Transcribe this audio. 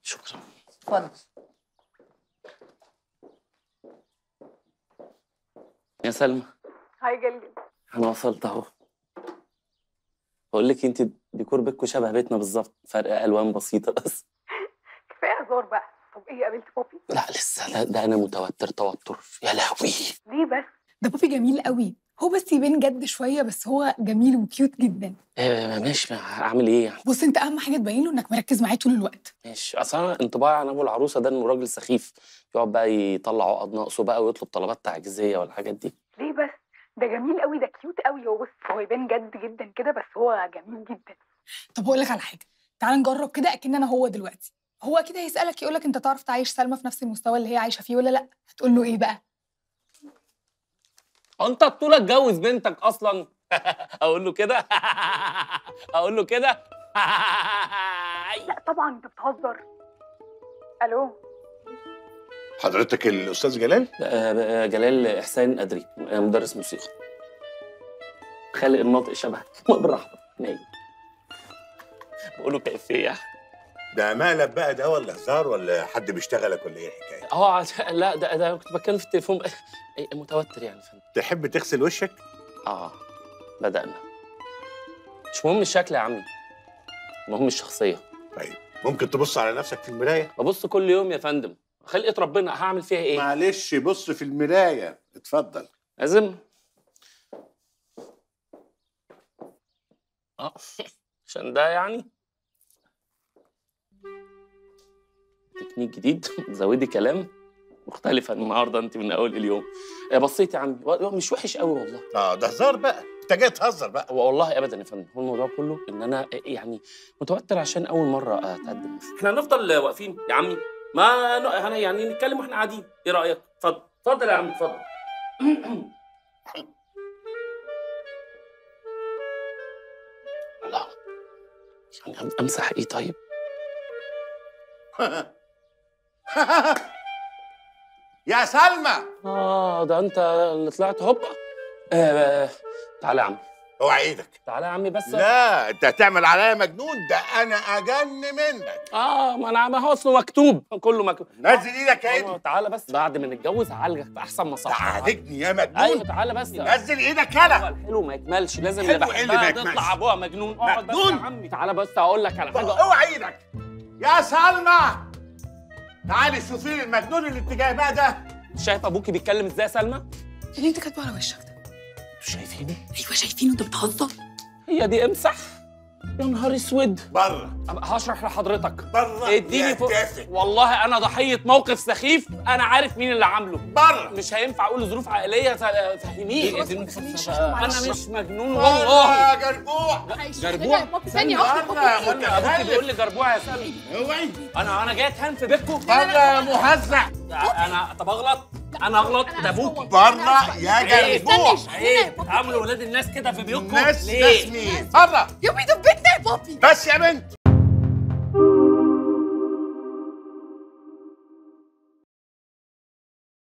شكرا اتفضل يا سلمى هاي جلجل انا وصلت اهو بقول لك انت ديكور بيتكم شبه بيتنا بالظبط فرق الوان بسيطه بس كفايه هزار بقى طب ايه قابلت بابي لا لسه لا ده انا متوتر توتر يا لهوي ليه بس ده بابي جميل قوي هو بس يبان جد شويه بس هو جميل وكيوت جدا آه ماشي اعمل ايه يعني بص انت اهم حاجه تبين له انك مركز معاه طول الوقت ماشي اصل انا انطباعي عن ابو العروسه ده انه راجل سخيف يقعد بقى يطلع عقد ناقصه بقى ويطلب طلبات تعجيزيه والحاجات دي ليه بس ده جميل قوي ده كيوت قوي هو بص هو يبان جد جدا كده بس هو جميل جدا طب هقول لك على حاجه تعال نجرب كده اكن انا هو دلوقتي هو اكيد هيسالك يقول لك انت تعرف تعيش سلمى في نفس المستوى اللي هي عايشه فيه ولا لا هتقول له ايه بقى انت بطولة اتجوز بنتك اصلا اقول له كده اقول له كده لا طبعا انت بتهزر الو حضرتك الاستاذ جلال آه، جلال احسان ادري آه، مدرس موسيقى خالق الناطق شبهك بالراحه نايم بقول له كيفيه ده مقلب بقى ده ولا هزار ولا حد بيشتغلك ولا ايه الحكايه اه عش- لا ده ده كنت بتكلم في التليفون إيه، متوتر يعني فندم تحب تغسل وشك اه بدأنا مش مهم الشكل يا عمي المهم الشخصية طيب ممكن تبص على نفسك في المرايه ببص كل يوم يا فندم خلقة ربنا هعمل فيها ايه؟ معلش بص في المرايه اتفضل لازم اه عشان ده يعني تكنيك جديد زودي كلام مختلفة النهارده انت من اول اليوم آه، بصيت يا عمي و- مش وحش قوي والله اه ده هزار بقى انت جاي تهزر بقى والله ابدا يا فندم هو الموضوع كله ان انا يعني متوتر عشان اول مره اتقدم احنا هنفضل واقفين يا عمي ما ن- هن- يعني نتكلم واحنا قاعدين ايه رايك اتفضل اتفضل يا عم اتفضل الله يعني امسح ايه طيب يا سلمى اه ده انت اللي طلعت هوبا آه تعالى يا عم اوعى ايدك تعالى يا عمي بس لا انت هتعمل عليا مجنون ده انا اجن منك اه ما انا ما هو اصله مكتوب كله مكتوب نزل ايدك يا أيوة، ايدي تعالى بس بعد ما نتجوز هعالجك في احسن مصحة تعالجني يا ايوه مجنون تعالى بس نزل ايدك هو يلا الحلو ما يكملش لازم حلو اللي إيه اللي ما بحبها يكملش؟ تطلع ابوها مجنون اقعد بس يا مجنون؟ عمي تعالى بس اقول لك على حاجه اوعى ايدك يا سلمى تعالي شوفي لي المجنون اللي انت جايباه ده شايف ابوكي بيتكلم ازاي يا سلمى اللي انت كاتبه على وشك ده انتوا شايفيني ايوه شايفينه انت بتهزر هي دي امسح يا نهار اسود بره أبقى هشرح لحضرتك بره اديني فوق تافه والله انا ضحيه موقف سخيف انا عارف مين اللي عامله بره مش هينفع اقول ظروف عائليه ف- فهميني خلاص ما تخلينيش أشرب، معلش. انا مش مجنون بره والله يا جربوع جربوع ثانيه بره واحده يا انا ابوكي بيقول متخلف لي جربوع يا سلمى اوعي انا انا جاي اتهان في بيتكم بره يا مهزع انا طب اغلط انا اغلط ده ابوك بره يا عيب جربوع عيب بتعاملوا ولاد الناس كده في بيوتكم ناس ليه؟ ناس مين بره يا بيدو بيتنا يا بابي بس يا بنت